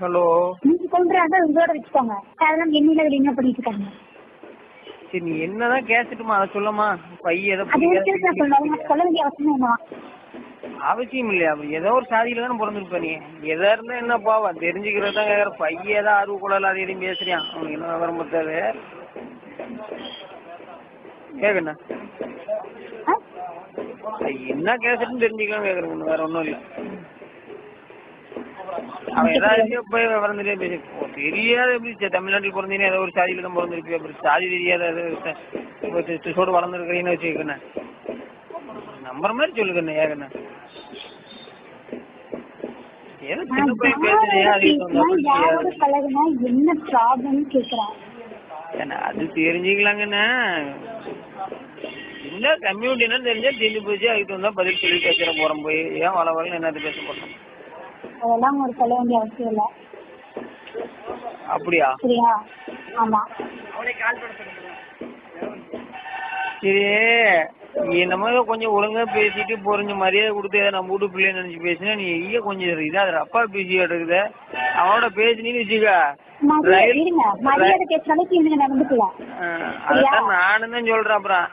Hello நீங்க கொண்டு வந்து இதோட வச்சுக்கோங்க அதெல்லாம் எண்ணில வெளியில பண்ணிட்டு இருக்காங்க சரி நீ என்னதான் கேட்டுட்டுமா அதை சொல்லமா பைய எதை அது பிடிக்காது, வச்சு நான் சொல்லுவேன் சொல்ல வேண்டிய அவசியம் என்ன அவசியம் இல்லையா அப்ப ஏதோ ஒரு சாதியில தானே பிறந்திருப்ப நீ எதா இருந்தா என்ன பாவம் தெரிஞ்சுக்கிறது தான் கேக்குற பைய ஏதோ ஆர்வ கூட அது எதையும் பேசுறியான் அவனுக்கு என்ன விவரம் பத்தாது கேக்குண்ணா ஆ? என்ன கேசட்னு தெரிஞ்சுக்கலாம் கேக்குறேன் வேற ஒண்ணும் இல்ல அவன் ஏதாவது போய் விவரம் தெரியாத பேசி ஓ, தெரியாத எப்படி சரி, தமிழ்நாட்டில் பிறந்தீங்கன்னா ஏதோ ஒரு சாதியில தான் பிறந்திருப்பியா அப்புறம் சாதி தெரியாத சோடு வளர்ந்துருக்கிறீன்னு வச்சுக்கண்ணே நம்புற மாதிரி சொல்லுங்கண்ணே ஏகண்ணே ஏதோ சின்ன நான் பையன் பேசுறியா அதுக்கு தகுந்த மாதிரி யாரோட செய்யாத. பழகுனா என்ன ப்ராப்ளம்னு கேக்குறேன் ஏன்னா அது தெரிஞ்சுக்கலாங்கண்ணே என்ன கம்யூனிட்டினா தெரிஞ்சா தெரிஞ்சு போச்சு அதுக்கு தகுந்தா பதில் சொல்லி பேசுற போறோம் போய் ஏன் வள வளன்னு என்னது பேச போறோம் அதெல்லாம் ஒரு சொல்ல வேண்டிய அவசியம் இல்ல அப்படியா சரியா ஆமா சரி நீ என்னமோ கொஞ்சம் ஒழுங்கா பேசிட்டு பொறிஞ்ச மரியாதை கொடுத்து ஏதோ நம்ம வீட்டு பிள்ளைன்னு நினைச்சு பேசினா நீ ஐயா கொஞ்சம் இதா அது அப்பா பேசி எடுக்குது அவனோட பேசினீன்னு வச்சுக்க மரியாதை ரயில் இருங்க மரியாதை பேசுற அளவுக்கு இவங்க நடந்துக்கல ஆஹ் அதான் நானும் தான் சொல்றேன் அப்புறம்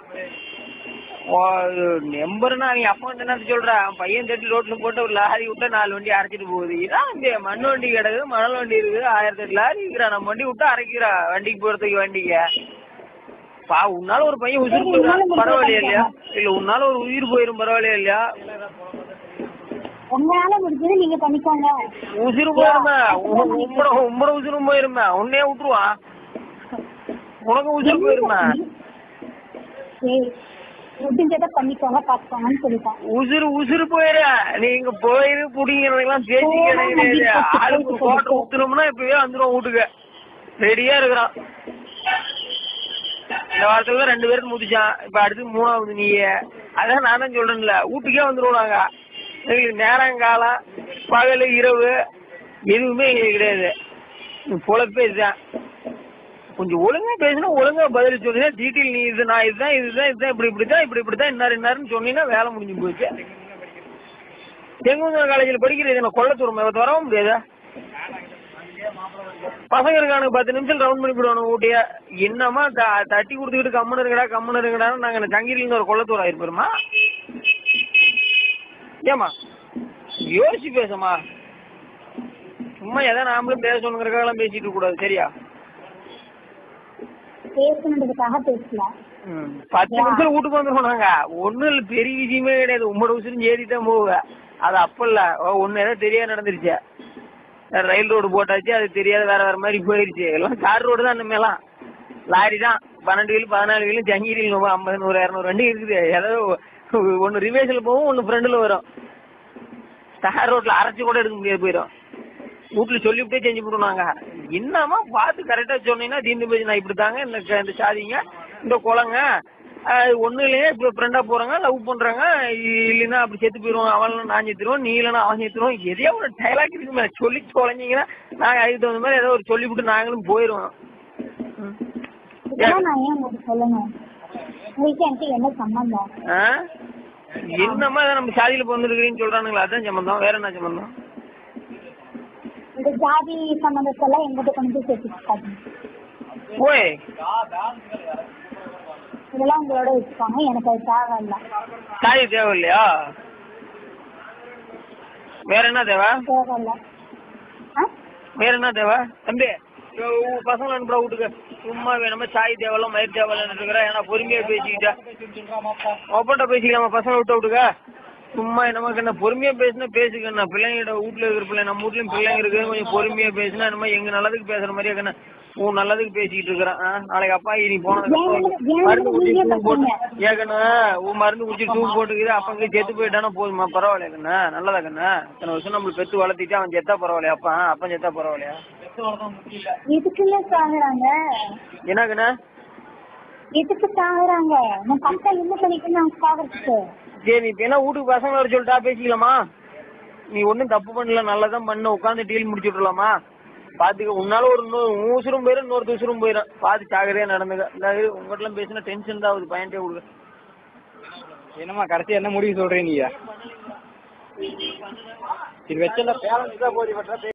நம்பர்னா அவங்க அப்பா வந்து என்ன சொல்றான் அவன் பையன் தட்டி ரோட்ல போட்டு ஒரு லாரி விட்டா நாலு வண்டி அரைச்சிட்டு போகுது இதான் இந்த மண் வண்டி கிடக்குது மணல் வண்டி இருக்குது ஆயிரத்தி எட்டு லாரி இருக்கிறா நம்ம வண்டி விட்டா அரைக்கிறா வண்டிக்கு போறதுக்கு வண்டிக்கு பா உன்னால ஒரு பையன் உயிர் போயிடும் பரவாயில்லையா இல்லையா இல்ல உன்னால ஒரு உயிர் போயிரும் பரவாயில்லையா இல்லையா உங்களால முடிஞ்சது நீங்க பண்ணிக்கோங்க உசிறு போயிருமே உ- உம்மட உம்மட உசிரும் போயிருமே உன்னையே விட்டுருவான் உனக்கு உசிறு போயிருமே சரி முடிஞ்சதை பண்ணிக்கோங்க பாத்துக்கோங்கன்னு சொல்லிட்டேன் உசுறு உசுறு போயிரு நீங்க போயிரு புடிங்கிறதுக்கெல்லாம் பேச்சு கிடையாது ஆளுக்கு போட்டு ஊத்துனோம்னா இப்பவே வந்துடும் வீட்டுக்கு ரெடியா இருக்கிறான் இந்த வாரத்துல தான் ரெண்டு பேருக்கு முதிச்சான் இப்ப அடுத்து மூணாவது நீ அதான் நான் தான் சொல்றேன்ல வீட்டுக்கே வந்துருவாங்க எங்களுக்கு நேரம் காலம் பகல் இரவு எதுவுமே எங்களுக்கு கிடையாது பொழப்பே இதுதான் கொஞ்சம் ஒழுங்கா பேசினா ஒழுங்கா பதில் சொன்னீங்கன்னா டீட்டெயில் நீ இது நான் இதுதான் இதுதான் இதுதான் இப்படி இப்படிதான் இப்படி இப்படிதான் இன்னார் இன்னாருன்னு சொன்னீங்கன்னா வேலை முடிஞ்சு போச்சு செங்குந்தர் காலேஜில் படிக்கிறது என்ன கொள்ளத்தூரம் இவத்து வரவும் முடியாதா பசங்க இருக்கானுங்க பத்து நிமிஷம் ரவுண்ட் பண்ணி போடுவானு ஊட்டிய என்னமா த- தட்டி கொடுத்துக்கிட்டு கம்முன்னு இருக்கடா கம்முன்னு இருக்கடா நாங்க சங்கிரில ஒரு கொள்ளத்தூர் ஆயிருப்போமா ஏமா யோசிச்சு பேசமா சும்மா எதை நாமளும் பேசணுங்கிறக்காகலாம் பேசிட்டு இருக்க கூடாது சரியா பேசணுன்றதுக்காக பேசல ம். பத்து நிமிஷம் வீட்டுக்கு வந்துருவோம் நாங்க ஒண்ணும் இல்ல பெரிய விஷயமே கிடையாது உம்மோட உசுரும் ஏறி தான் போவுக அது அப்ப இல்ல ஓ, ஒண்ணு ஏதோ தெரியாத நடந்துருச்சு ரயில் ரோடு போட்டாச்சு அது தெரியாத வேற வேற மாதிரி போயிருச்சு எல்லாம் கார் ரோடு தான் இனிமேலாம் லாரி தான் பன்னெண்டு வீல் பதினாலு வீலும் ஜங்கிரில் நூறு ஐம்பது நூறு இரநூறு வண்டி இருக்குது ஏதோ ஒன்னு ரிவேஷன்ல போகும் ஒன்னு ஃப்ரண்ட்ல வரும் தார் ரோட்ல அரைச்சு கூட எடுக்க முடியாது போயிடும் வீட்டுல சொல்லிவிட்டே செஞ்சு போடுவாங்க என்னமா பார்த்து கரெக்டா சொன்னீங்கன்னா தீர்ந்து போய் நான் இப்படி தாங்க இந்த க- இந்த சாதிங்க இந்த குளங்க ஒண்ணு இல்லையே இப்ப ஃப்ரெண்டா போறாங்க லவ் பண்றாங்க இல்லைன்னா அப்படி செத்து போயிருவோம் அவன் நான் செத்துருவோம் நீ இல்லைன்னா அவன் செத்துருவோம் எதையோ ஒரு டைலாக் இருக்குமே சொல்லி தொலைஞ்சிங்கன்னா நாங்க அதுக்கு தகுந்த மாதிரி ஏதோ ஒரு சொல்லிவிட்டு நாங்களும் போயிருவோம் ம். இதெல்லாம் நான் ஏன் உங்களுக்கு சொல்லணும் உங்களுக்கு எனக்கு என்ன சம்பந்தம் ஆ? என்னம்மா இதை நம்ம சாதியில பிறந்திருக்கிறீன்னு சொல்றானுங்களா அதான் சம்பந்தம் வேற என்ன சம்பந்தம் இந்த ஜாதி சம்பந்தத்தெல்லாம் எங்கிட்ட கொண்டு போய் சேர்த்துக்காதீங்க ஓய் இதெல்லாம் உங்களோட வச்சுக்கோங்க எனக்கு அது தேவையில்ல சாதி தேவை இல்லையா வேற என்ன தேவை தேவையில்ல ஆ வேற என்ன தேவை தம்பி இதோ உன் பசங்களை அனுப்புடா வீட்டுக்கு சும்மா வேணுமா சாய் தேவையில்ல மயிர் தேவையில்ல இருக்கிற ஏன்னா பொறுமையா பேசிக்கிட்டா ஒப்பட்ட பேசிக்கலாமா பசங்களை விட்டு விட்டுக்க சும்மா நமக்கு என்ன பொறுமையா பேசினா பேசிக்கண்ணா பிள்ளைங்கிட்ட வீட்டுல இருக்கிற பிள்ளை நம்ம வீட்லயும் பிள்ளைங்க இருக்கு கொஞ்சம் பொறுமையா பேசினா நம்ம எங்க நல்லதுக்கு பேசுற மாதிரியே கண்ணா உன் நல்லதுக்கு பேசிக்கிட்டு இருக்கிறான் ஆ, நாளைக்கு அப்பா நீ போனதுக்கு அப்புறம் மருந்து குடிச்சு தூக்கு போட்டு ஏக்கண்ணா உன் மருந்து குடிச்சு தூக்கு போட்டுக்குது அப்பங்க செத்து போயிட்டானா போதுமா பரவாயில்லையா கண்ணா நல்லதா கண்ணா இத்தனை வருஷம் நம்மள பெத்து வளர்த்திட்டு அவன் செத்தா பரவாயில்லையா அப்பா அப்பன் செத்தா பரவாயில்லையா எதுக்குள்ள சாகுறாங்க என்ன கண்ணா எதுக்கு சாகுறாங்க நான் கரெக்டா என்ன பண்ணிட்டு நான் சாகுறதுக்கு சரி இப்ப என்ன வீட்டுக்கு பசங்க வர சொல்லிட்டா பேசிக்கலாமா நீ ஒன்றும் தப்பு பண்ணல நல்லதான் பண்ண உட்காந்து டீல் முடிச்சு விட்டுலாமா பாத்துக்க உன்னால ஒரு இன்னொரு உன் உசுரும் போயிடும் இன்னொரு உசுரும் போயிடும் பார்த்து ஜாகிரதையா நடந்துக்க இந்த உங்ககிட்ட பேசினா டென்ஷன் தான் ஆகுது பையன்ட்டே கொடுக்க என்னம்மா கடைசி என்ன முடிவு சொல்றீங்க நீங்க இது வச்சல பேலன்ஸ் தான் போதி பண்ற